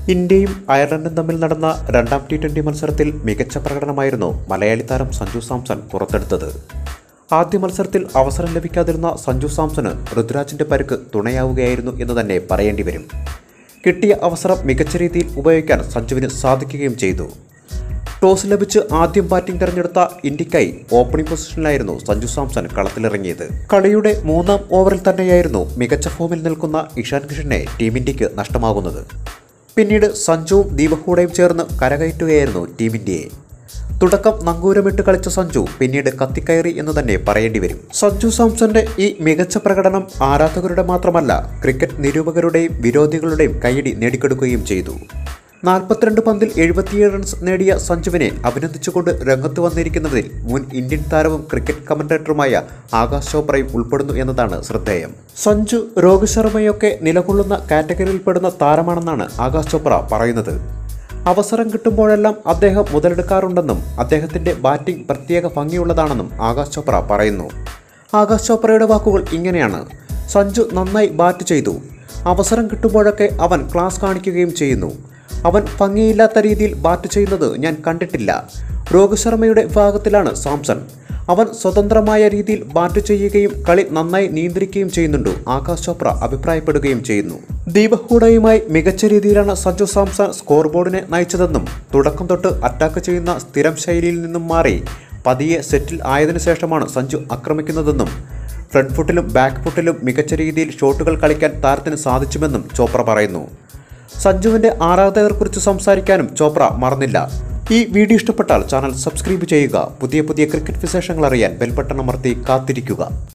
ഇന്ത്യയും അയർലൻഡും തമ്മിൽ നടന്ന രണ്ടാം ടി ട്വൻ്റി മത്സരത്തിൽ മികച്ച പ്രകടനമായിരുന്നു മലയാളി താരം സഞ്ജു സാംസൺ പുറത്തെടുത്തത് ആദ്യ മത്സരത്തിൽ അവസരം ലഭിക്കാതിരുന്ന സഞ്ജു സാംസണ് ഋതുരാജിൻ്റെ പരുക്ക് തുണയാവുകയായിരുന്നു എന്ന് തന്നെ പറയേണ്ടി വരും കിട്ടിയ അവസരം മികച്ച രീതിയിൽ ഉപയോഗിക്കാൻ സഞ്ജുവിന് സാധിക്കുകയും ചെയ്തു ടോസ് ലഭിച്ച് ആദ്യം ബാറ്റിംഗ് തെരഞ്ഞെടുത്ത ഇന്ത്യക്കായി ഓപ്പണിംഗ് പൊസിഷനിലായിരുന്നു സഞ്ജു സാംസൺ കളത്തിലിറങ്ങിയത് കളിയുടെ മൂന്നാം ഓവറിൽ തന്നെയായിരുന്നു മികച്ച ഫോമിൽ നിൽക്കുന്ന ഇഷാൻ കിഷനെ ടീം ഇന്ത്യക്ക് നഷ്ടമാകുന്നത് പിന്നീട് സഞ്ജുവും ദീപഹൂടയും ചേർന്ന് കരകയറ്റുകയായിരുന്നു ടീം ഇന്ത്യയെ തുടക്കം നങ്കൂരമിട്ട് കളിച്ച സഞ്ജു പിന്നീട് കത്തിക്കയറി എന്ന് തന്നെ പറയേണ്ടി വരും സഞ്ജു സാംസന്റെ ഈ മികച്ച പ്രകടനം ആരാധകരുടെ മാത്രമല്ല ക്രിക്കറ്റ് നിരൂപകരുടെയും വിരോധികളുടെയും കൈയടി നേടിക്കൊടുക്കുകയും ചെയ്തു നാൽപ്പത്തിരണ്ട് പന്തിൽ എഴുപത്തിയേഴ് റൺസ് നേടിയ സഞ്ജുവിനെ അഭിനന്ദിച്ചുകൊണ്ട് രംഗത്ത് വന്നിരിക്കുന്നതിൽ മുൻ ഇന്ത്യൻ താരവും ക്രിക്കറ്റ് കമന്റേറ്ററുമായ ആകാശ് ചോപ്രയും ഉൾപ്പെടുന്നു എന്നതാണ് ശ്രദ്ധേയം സഞ്ജു രോഹിത് ശർമ്മയൊക്കെ നിലകൊള്ളുന്ന കാറ്റഗറിയിൽപ്പെടുന്ന താരമാണെന്നാണ് ആകാശ് ചോപ്ര പറയുന്നത് അവസരം കിട്ടുമ്പോഴെല്ലാം അദ്ദേഹം മുതലെടുക്കാറുണ്ടെന്നും അദ്ദേഹത്തിന്റെ ബാറ്റിംഗ് പ്രത്യേക ഭംഗിയുള്ളതാണെന്നും ആകാശ് ചോപ്ര പറയുന്നു ആകാശ് ചോപ്രയുടെ വാക്കുകൾ ഇങ്ങനെയാണ് സഞ്ജു നന്നായി ബാറ്റ് ചെയ്തു അവസരം കിട്ടുമ്പോഴൊക്കെ അവൻ ക്ലാസ് കാണിക്കുകയും ചെയ്യുന്നു അവൻ ഭംഗിയില്ലാത്ത രീതിയിൽ ബാറ്റ് ചെയ്യുന്നത് ഞാൻ കണ്ടിട്ടില്ല രോഹിത് ശർമ്മയുടെ വിഭാഗത്തിലാണ് സാംസൺ അവൻ സ്വതന്ത്രമായ രീതിയിൽ ബാറ്റ് ചെയ്യുകയും കളി നന്നായി നിയന്ത്രിക്കുകയും ചെയ്യുന്നുണ്ട് ആകാശ് ചോപ്ര അഭിപ്രായപ്പെടുകയും ചെയ്യുന്നു ദീപക് ഹൂഡയുമായി മികച്ച രീതിയിലാണ് സഞ്ജു സാംസൺ സ്കോർ ബോർഡിനെ നയിച്ചതെന്നും തുടക്കം തൊട്ട് അറ്റാക്ക് ചെയ്യുന്ന സ്ഥിരം ശൈലിയിൽ നിന്നും മാറി പതിയെ സെറ്റിൽ ആയതിനു ശേഷമാണ് സഞ്ജു ആക്രമിക്കുന്നതെന്നും ഫ്രണ്ട് ഫുട്ടിലും ബാക്ക് ഫുട്ടിലും മികച്ച രീതിയിൽ ഷോട്ടുകൾ കളിക്കാൻ താരത്തിന് സാധിച്ചുമെന്നും ചോപ്ര പറയുന്നു സഞ്ജുവിൻ്റെ ആരാധകരെക്കുറിച്ച് സംസാരിക്കാനും ചോപ്ര മറന്നില്ല ഈ വീഡിയോ ഇഷ്ടപ്പെട്ടാൽ ചാനൽ സബ്സ്ക്രൈബ് ചെയ്യുക പുതിയ പുതിയ ക്രിക്കറ്റ് വിശേഷങ്ങൾ അറിയാൻ ബെൽബട്ടൺ അമർത്തി കാത്തിരിക്കുക